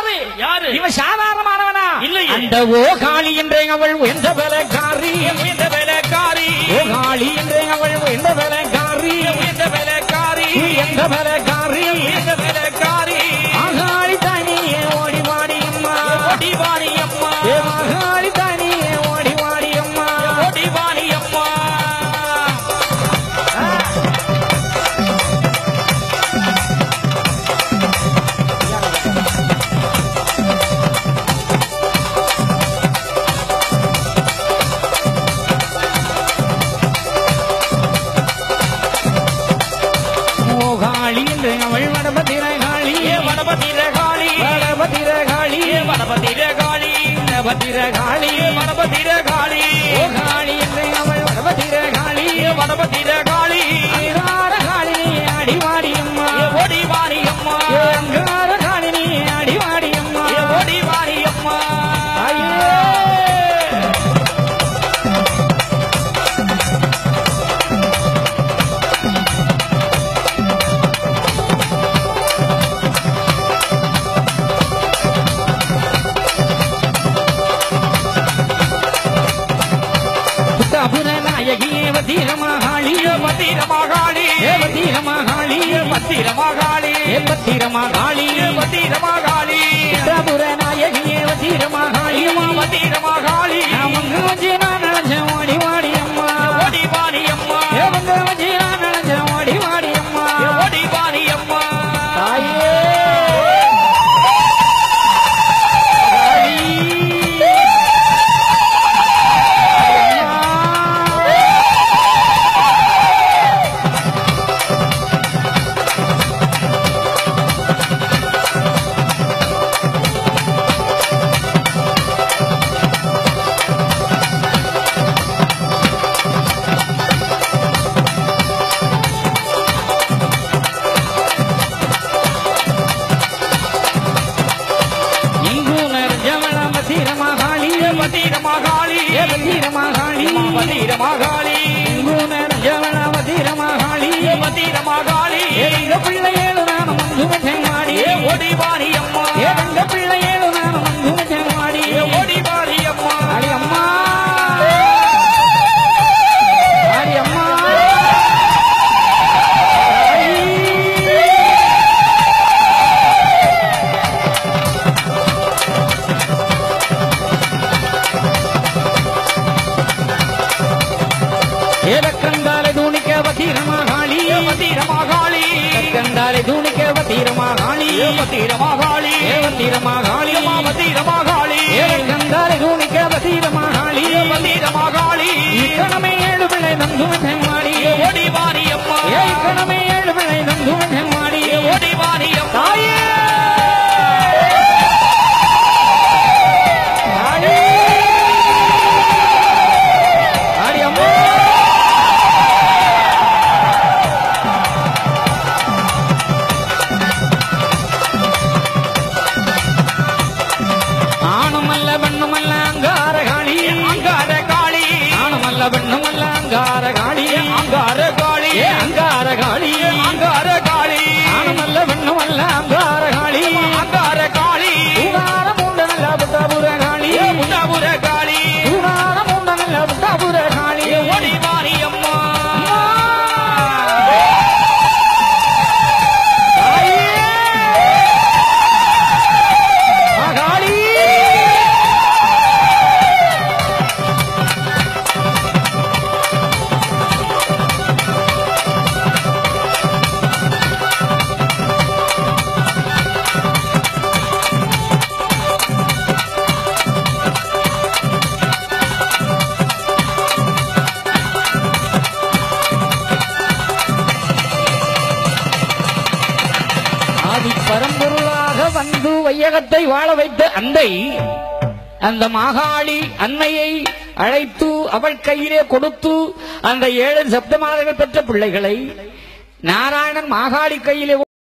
யாரு யாரு? இவன் சாதாரணமானவனா இல்லையே. அந்த ஓ காளி என்றே அவள் உயர்ந்த வேலைக்காரி உயர்ந்த வேலைக்காரி ஓ காளி என்றே அவள் உயர்ந்த வேலைக்காரி உயர்ந்த வேலைக்காரி உயர்ந்த வேலைக்காரி உயர்ந்த வேலைக்காரி மகாளி தனியே ஓடி வாடி அம்மா ஓடிவாணி அம்மா ஏ மகாளி தனியே ஓடி வாடி அம்மா ஓடிவாணி அம்மா ஓ காளி என்றே அவள் வடபத்திரகாளி ஏ வடபத்திரகாளி வடபத்திரகாளி ஏ வடபத்திரகாளி வடபத்திரகாளி ஏ வடபத்திரகாளி ஓ காளி என்றே அவள் வடபத்திரகாளி ஏ வடபத்திரகாளி அங்கார காளி அடிவாடி அம்மா ஏ ஓடிவாணி அம்மா ஏ அங்கார காளி அடிவாடி அம்மா ஏ ஓடிவாணி அம்மா ஐயே புத்தாபுர நாயகியே வத்தீரமாகாளி ஏ பத்திரமாகாளி ஏ வத்தீரமாகாளி ஏ பத்திரமாகாளி ஏ பத்திரமாகாளி ஏ பத்திரமாகாளி புத்தாபுர நாயகியே வத்தீரமாகாளி ஏ பத்திரமாகாளி நான் வந்து வச்சு நான் நினைச்சேன் ஓடி வாடி அம்மா ஓடிவாணி அம்மா ஏ வந்து வச்சு நான் நினைச்சேன் ஓடி வாடி அம்மா ஏ ஓடிவாணி அம்மா தாயே காளி. அம்மா. எங்கூனர் ஜவளம் பத்திரமாகாளி ஏ பத்திரமாகாளி ஏ பத்திரமாகாளி ஏ பத்திரமாகாளி எங்கூனர் ஜவளம் பத்திரமாகாளி ஏ பத்திரமாகாளி எங்க பிள்ளையேழு நானும் வந்து மாடி ஏ ஓடிவாணி அம்மா எங்க பிள்ளையேழு நானும் வந்து மாடி ஏ ஓடிவாணி அம்மா அடி அம்மா அடி அம்மா ஏலக்கந்தாலை தூணிக்க வத்தீரமாகாளி ஏ பத்திரமாகாளி கந்தாலை தூணிக்க வத்தீரமாகாளி ஏ பத்திரமாகாளி ஏ வத்தீரமாகாளி ஏ பத்திரமாகாளி ஏலக்கந்தாலை தூணிக்க வத்தீரமாகாளி ஏ பத்திரமாகாளி இக்கணமே ஏழு பிள்ளை நந்து மாடி ஏ ஓடிவாணி அம்மா ஏ இக்கணமே ஏழு பிள்ளை நந்து மாடி ஏ ஓடிவாணி அம்மா தாயே தாயே ஆடி அம்மா ஆணுமல்ல பெண்ணுமல்ல அங்கார காளி அங்கார காளி ஆணுமல்ல பெண்ணுமல்ல அங்கார காளி அங்கார காளி ஏ அங்கார காளி அங்கார காளி ஆணுமல்ல பெண்ணுமல்ல அங்கார காளி அங்கார காளி ஊரார மூண்ட நல்ல புத்தாபுர காளி ஏ முண்டாபுர காளி ஊரார மூண்ட நல்ல புத்தாபுர காளி ஏ ஓடிவாணி அம்மா தாயே! மகாளி! ஆதி பரம்பொருளாக வந்து வையகத்தை வாழ வைத்த அன்னை அந்த மாகாளி அன்னையை அழைத்து அவள் கையிலே கொடுத்து அந்த ஏழு சப்தமாதர்கள் பெற்ற பிள்ளைகளை நாராயணன் மாகாளி கையிலே